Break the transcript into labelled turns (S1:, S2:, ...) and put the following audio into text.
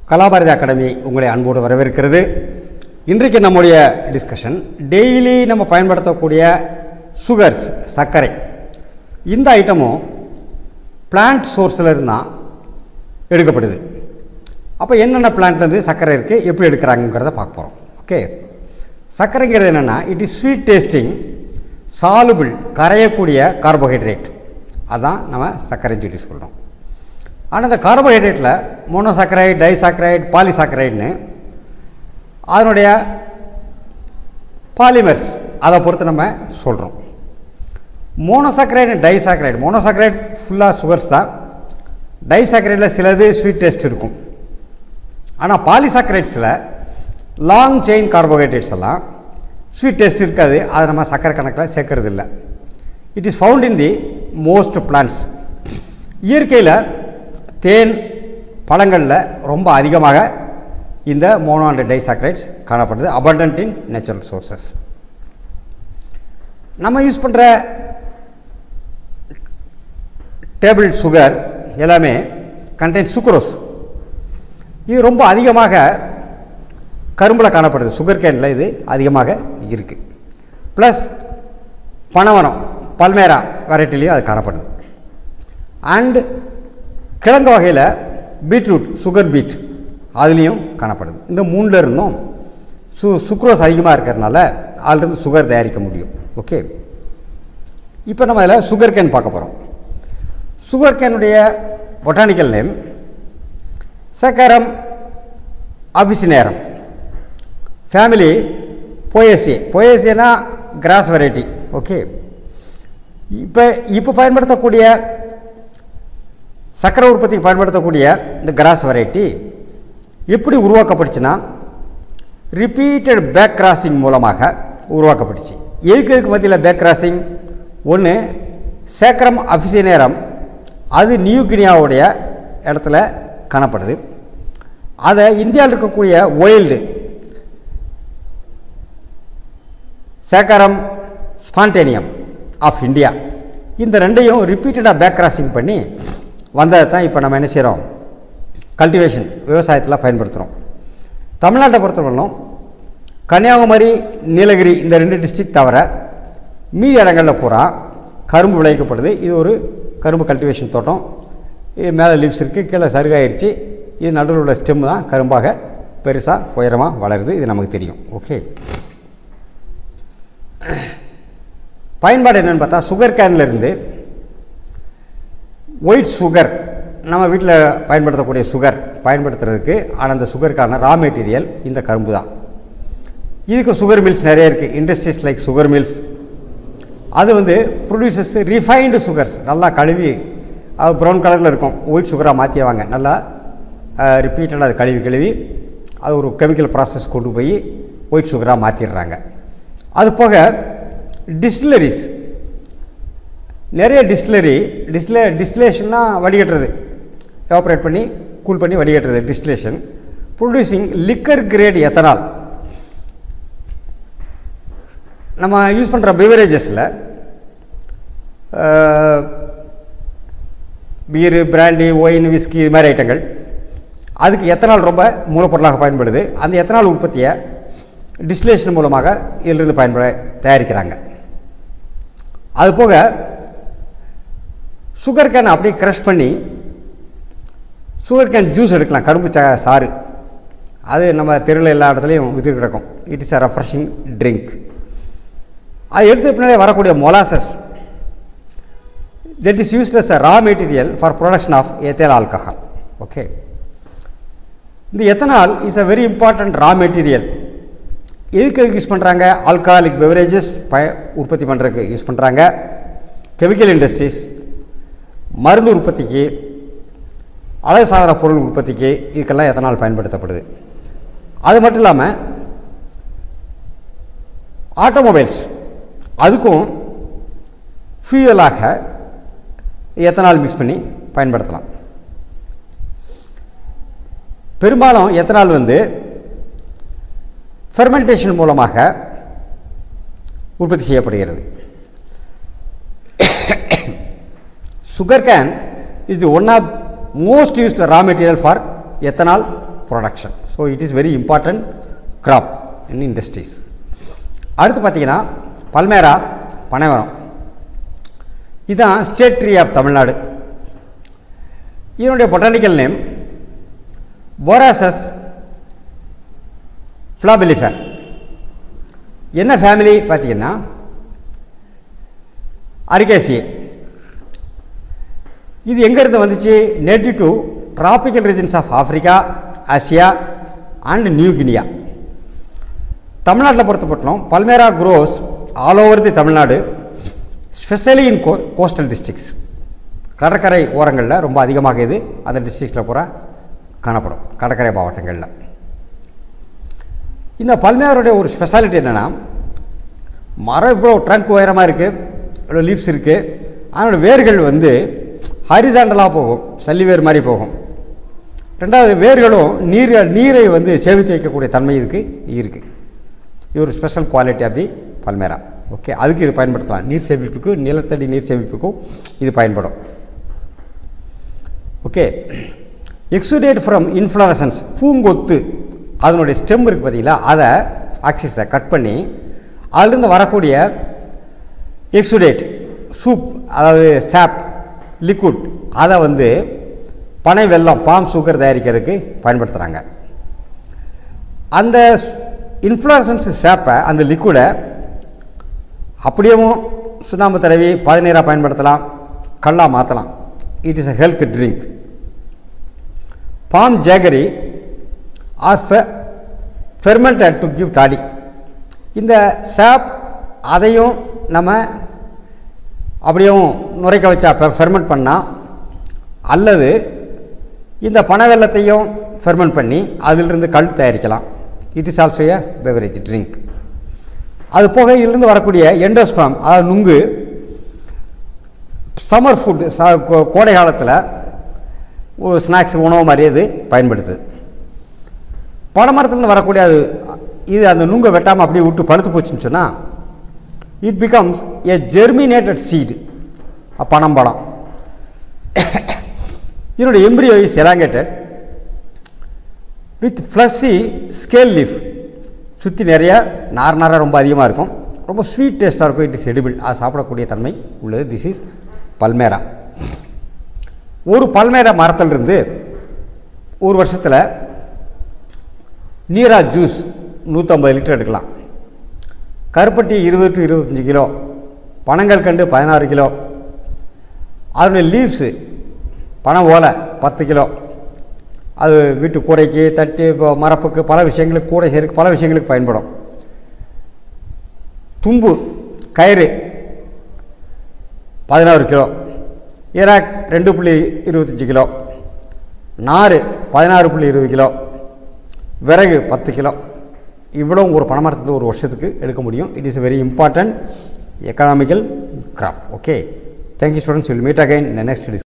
S1: Kalabharathi academy உங்களை அன்போடு வரவேற்கிறது இன்றைக்கு நம்முடைய டிஸ்கஷன் டெய்லி நம்ம பயன்படுத்தக்கூடிய சுகர்ஸ் சர்க்கரை இந்த ஐட்டமும் பிளான்ட் சோர்ஸில் இருந்தால் எடுக்கப்படுது அப்போ என்னென்ன பிளான்ட்லேருந்து சர்க்கரை இருக்குது எப்படி எடுக்கிறாங்கிறத பார்க்க போகிறோம் ஓகே சர்க்கரைங்கிறது என்னென்னா it is sweet tasting soluble கரையக்கூடிய கார்போஹைட்ரேட் அதான் நம்ம சர்க்கரைன்னு சொல்லி சொல்கிறோம் ஆனால் இந்த கார்போஹைட்ரேட்டில் மோனோசாக்கரைட் டைசாக்கரைட் பாலிசாக்கரைட்னு அதனுடைய பாலிமர்ஸ் அதை பொறுத்து நம்ம சொல்கிறோம் மோனோசாக்கரைட் டைசாக்கரைட் மோனோசாக்கரைட் ஃபுல்லாக சுகர்ஸ் தான் டைசாக்கரைடில் சிலது ஸ்வீட் டேஸ்ட் இருக்கும் ஆனால் பாலிசாக்கரைட்ஸில் லாங் செயின் கார்போஹைட்ரேட்ஸ் எல்லாம் ஸ்வீட் டேஸ்ட் இருக்காது அதை நம்ம சர்க்கரை கணக்கில் சேர்க்கறது இல்லை it is found in the most plants இயற்கையில் தேன் பழங்களில் ரொம்ப அதிகமாக இந்த மோனோ அண்ட் டைசாக்கரைட்ஸ் காணப்படுது abundant இன் நேச்சுரல் சோர்சஸ் நம்ம யூஸ் பண்ணுற டேபிள் சுகர் எல்லாமே கண்டெயின் சுக்ரோஸ் இது ரொம்ப அதிகமாக கரும்பில் காணப்படுது சுகர் கேனில் இது அதிகமாக இருக்குது ப்ளஸ் பனவரம் பல்மேரா வெரைட்டிலையும் அது காணப்படுது அண்டு கிழங்கு வகையில் பீட்ரூட் சுகர் பீட் அதுலேயும் காணப்படுது இந்த மூணில் இருந்தும் சு சுக்ரோஸ் அதிகமாக இருக்கிறதுனால அதிலிருந்து சுகர் தயாரிக்க முடியும் ஓகே இப்போ நம்ம இதில் சுகர் கேன் பார்க்க போகிறோம் sugar கேனுடைய botanical name Saccharum officinarum family Poaceae போயசியனா கிராஸ் வெரைட்டி ஓகே இப்போ இப்போ பயன்படுத்தக்கூடிய சக்கரை உற்பத்திக்கு பயன்படுத்தக்கூடிய இந்த கிராஸ் வெரைட்டி எப்படி உருவாக்கப்பட்டுச்சுன்னா ரிப்பீட்டட் பேக் கிராசிங் மூலமாக உருவாக்கப்பட்டுச்சு எதுக்கு எதுக்கு மத்தியில் பேக் கிராசிங் ஒன்று சேக்கரம் அபிசினேரம் அது நியூ கினியாவுடைய இடத்துல காணப்படுது அதை இந்தியாவில் இருக்கக்கூடிய wild Saccharum spontaneum of India இந்த ரெண்டையும் ரிப்பீட்டடாக பேக் கிராசிங் பண்ணி வந்ததை தான் இப்போ நம்ம என்ன செய்கிறோம் கல்டிவேஷன் விவசாயத்தில் பயன்படுத்துகிறோம் தமிழ்நாட்டை பொறுத்தவரையிலும் கன்னியாகுமரி நீலகிரி இந்த ரெண்டு டிஸ்ட்ரிக்ட் தவிர மீதி இடங்களில் பூரா கரும்பு விளைவிக்கப்படுது இது ஒரு கரும்பு கல்டிவேஷன் தோட்டம் இது மேலே லீவ்ஸ் இருக்குது கீழே சருகாயிருச்சு இது நடுவில் உள்ள ஸ்டெம் தான் கரும்பாக பெருசாக உயரமாக வளருது இது நமக்கு தெரியும் ஓகே பயன்பாடு என்னென்னு பார்த்தா சுகர் கேனில் இருந்து ஒயிட் சுகர் நம்ம வீட்டில் பயன்படுத்தக்கூடிய சுகர் பயன்படுத்துறதுக்கு ஆனால் அந்த சுகருக்கான ரா மெட்டீரியல் இந்த கரும்பு தான் இதுக்கு சுகர் மில்ஸ் நிறைய இருக்குது இண்டஸ்ட்ரீஸ் லைக் சுகர் மில்ஸ் அது வந்து ப்ரொடியூசர்ஸ் ரிஃபைன்டு சுகர்ஸ் நல்லா கழுவி அது ப்ரௌன் கலரில் இருக்கும் ஒயிட் சுகராக மாற்றிடுவாங்க நல்லா ரிப்பீட்டடாக அது கழுவி கழுவி அது ஒரு கெமிக்கல் ப்ராசஸ் கொண்டு போய் ஒயிட் சுகராக மாற்றிடுறாங்க அது போக டிஸ்டிலரிஸ் நிறைய டிஸ்டிலரி டிஸ்லே டிஸ்டிலேஷன்னா வடிகட்டுறது எவாப்ரேட் பண்ணி கூல் பண்ணி வடிகட்டுறது distillation producing liquor grade ethanol நம்ம யூஸ் பண்ணுற பிவரேஜஸில் பீரு பிராண்டி ஒயின் விஸ்கி இது மாதிரி ஐட்டங்கள் அதுக்கு எத்தனால் ரொம்ப மூலப்பொருளாக பயன்படுது அந்த எத்தனால் உற்பத்தியை டிஸ்டிலேஷன் மூலமாக இதிலிருந்து பயன்பட தயாரிக்கிறாங்க அது போக சுகர் கேன் அப்படியே க்ரஷ் பண்ணி சுகர் கேன் ஜூஸ் எடுக்கலாம் கரும்பு சா சாறு அது நம்ம தெருவில் எல்லா இடத்துலையும் வித்து கிடக்கும் it is a refreshing drink அது எடுத்த பின்னாடி வரக்கூடிய molasses that is useless a raw material for production of ethyl alcohol okay இந்த ethanol is a very important raw material எதுக்கு எதுக்கு யூஸ் பண்ணுறாங்க ஆல்கஹாலிக் பெவரேஜஸ் பய உற்பத்தி பண்ணுறதுக்கு யூஸ் பண்ணுறாங்க கெமிக்கல் இண்டஸ்ட்ரீஸ் மருந்து உற்பத்திக்கு அழகு சாதன பொருள் உற்பத்திக்கு இதுக்கெல்லாம் எத்தனால் பயன்படுத்தப்படுது அது மட்டும் இல்லாமல் ஆட்டோமொபைல்ஸ் அதுக்கும் ஃபியூயலாக எத்தனால் மிக்ஸ் பண்ணி பயன்படுத்தலாம் பெரும்பாலும் எத்தனால் வந்து ஃபெர்மெண்டேஷன் மூலமாக உற்பத்தி செய்யப்படுகிறது sugar cane is the one of most used raw material for ethanol production so it is very important crop in industries அடுத்து பார்த்தீங்கன்னா பல்மேரா பனைமரம் இதுதான் ஸ்டேட் ட்ரீ ஆஃப் தமிழ்நாடு இதனுடைய பொட்டானிக்கல் நேம் போராசஸ் ஃப்ளாபிலிஃபர் என்ன ஃபேமிலி பார்த்தீங்கன்னா அரிகேசி இது எங்கேருந்து வந்துச்சு native to tropical regions of Africa Asia and New Guinea தமிழ்நாட்டில் பொறுத்தப்பட்டோம் palmyra grows all over the Tamil Nadu specially in co coastal districts கடற்கரை ஓரங்களில் ரொம்ப அதிகமாக இது அந்த டிஸ்ட்ரிக்டில் பூரா காணப்படும் கடற்கரை மாவட்டங்களில் இந்த பல்மேருடைய ஒரு ஸ்பெஷாலிட்டி என்னென்னா மரம் இவ்வளோ ட்ரங்க் உயரமாக இருக்குது இவ்வளோ லீவ்ஸ் இருக்குது அதனோட வேர்கள் வந்து ஹரிசாண்டலாக போகும் சல்லி வேர் மாதிரி போகும் ரெண்டாவது வேர்களும் நீர் நீரை வந்து சேமித்து வைக்கக்கூடிய தன்மை இதுக்கு இருக்குது இது ஒரு special quality of the palmyra okay அதுக்கு இது பயன்படுத்தலாம் நீர் சேமிப்புக்கு நிலத்தடி நீர் சேமிப்புக்கும் இது பயன்படும் ஓகே எக்ஸுடேட் ஃப்ரம் இன்ஃப்ளரசன்ஸ் பூங்கொத்து அதனுடைய ஸ்டெம் இருக்குது பார்த்தீங்களா அதை ஆக்சிஸை கட் பண்ணி அதிலிருந்து வரக்கூடிய எக்ஸுடேட் சூப் அதாவது சாப் லிக்விட் அதை வந்து பனை வெல்லம் பாம் சுகர் தயாரிக்கிறதுக்கு பயன்படுத்துகிறாங்க அந்த இன்ஃப்ளரசன்ஸ் சேப்பை அந்த லிக்விடை அப்படியேவும் சுண்ணாம்பு தடவி பதினீராக பயன்படுத்தலாம் கல்லாக மாற்றலாம் it is a health drink palm jaggery or fe fermented to give toddy இந்த சாப் அதையும் நம்ம அப்படியும் நுரைக்க வச்சா ஃபெர்மெண்ட் பண்ணால் அல்லது இந்த பனை வெல்லத்தையும் ஃபெர்மெண்ட் பண்ணி அதிலிருந்து கல் தயாரிக்கலாம் it is also a beverage drink அது போக இதிலிருந்து வரக்கூடிய எண்டோஸ்பாம் அதாவது நுங்கு சம்மர் ஃபுட் ச கோ- கோடை காலத்தில் ஒரு ஸ்நாக்ஸ் உணவு மாதிரி அது பயன்படுத்துது பனைமரத்துலேருந்து வரக்கூடிய அது இது அந்த நுங்கை வெட்டாமல் அப்படியே விட்டு பழுத்து போச்சுன்னு சொன்னால் it becomes a germinated seed பனம்பழம் இதனுடைய embryo is elongated with fluffy scale leaf சுற்றி நிறைய நார் நாராக ரொம்ப அதிகமாக இருக்கும் ரொம்ப ஸ்வீட் டேஸ்ட்டாக இருக்கும் இட் இஸ் எடிபிள் அது சாப்பிடக்கூடிய தன்மை உள்ளது திஸ் இஸ் பல்மேரா ஒரு பல்மேரா மரத்திலிருந்து ஒரு வருஷத்தில் நீரா ஜூஸ் நூற்றம்பது லிட்டர் எடுக்கலாம் கருப்பட்டி இருபது டு இருபத்தஞ்சி கிலோ பனங்கள் கண்டு பதினாறு கிலோ அதனுடைய லீவ்ஸு பனை ஓலை பத்து கிலோ அது வீட்டு கூரைக்கு தட்டு இப்போ மரப்புக்கு பல விஷயங்களுக்கு கூடை செய்யறதுக்கு பல விஷயங்களுக்கு பயன்படும் தும்பு கயிறு பதினாறு கிலோ ஈராக் ரெண்டு புள்ளி இருபத்தஞ்சி கிலோ நார் பதினாறு புள்ளி இருபது கிலோ விறகு பத்து கிலோ இவ்வளோ ஒரு பனைமரத்துலேருந்து ஒரு வருஷத்துக்கு எடுக்க முடியும் it is a very important economical crop okay thank you students will meet again இந்த நெக்ஸ்ட்